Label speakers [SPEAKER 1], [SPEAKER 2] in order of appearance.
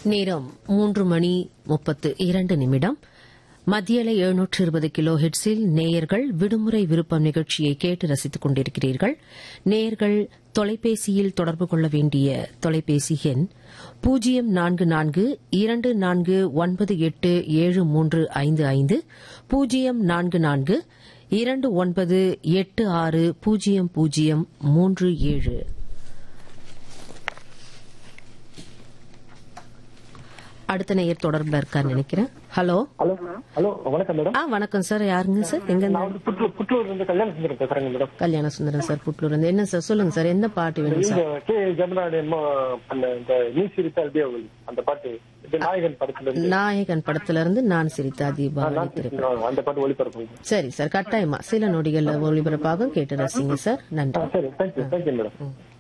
[SPEAKER 1] நேரம் மூன்று மணி முப்பத்து இரண்டு நிமிடம் மத்தியலை எழுநூற்று இருபது கிலோ ஹெட்ஸில் நேயர்கள் விடுமுறை விருப்பம் நிகழ்ச்சியை கேட்டு ரசித்துக் கொண்டிருக்கிறீர்கள் நேயர்கள் தொலைபேசியில் தொடர்பு கொள்ள வேண்டிய தொலைபேசி எண் பூஜ்ஜியம் நான்கு நான்கு இரண்டு நான்கு ஒன்பது எட்டு ஏழு மூன்று ஐந்து ஐந்து பூஜ்ஜியம் நான்கு நான்கு இரண்டு ஒன்பது எட்டு ஆறு பூஜ்ஜியம் பூஜ்ஜியம் மூன்று ஏழு அடுத்த நேயர் தொடர்பில் இருக்கார் நினைக்கிறேன் ஹலோ
[SPEAKER 2] ஹலோ ஹலோ வணக்கம் மேடம்
[SPEAKER 1] ஆ வணக்கம் சார் யாருங்க சார் எங்க
[SPEAKER 2] நான் வந்து புற்றூர் புற்றூர்ல இருந்து கல்யாண சுந்தரம் பேசுறேங்க மேடம்
[SPEAKER 1] கல்யாண சுந்தரம் சார் புட்லூர் இருந்து என்ன சார் சொல்லுங்க சார் என்ன பாட்டு வேணும்
[SPEAKER 2] இந்த
[SPEAKER 1] சார்
[SPEAKER 2] கே ஜமுனாடி அம்மா பண்ண இந்த நீ சிரித்தால் தீபாவளி அந்த பாட்டு இது நாயகன் படத்துல இருந்து
[SPEAKER 1] நாயகன் படத்துல இருந்து நான் சிரித்தா தீபாவளி
[SPEAKER 2] நான்
[SPEAKER 1] திரைப்படம்
[SPEAKER 2] சிரிக்கிறேன். அந்த பாட்டு ஒளிபரப்பு
[SPEAKER 1] சரி சார் கட்டாயமா சில நொடிகள்ல ஒளிபரப்பாகும் கேட்டு ரசிங்க சார் நன்றி
[SPEAKER 2] சரி தேங்க்யூ தேங்க்யூ மேடம்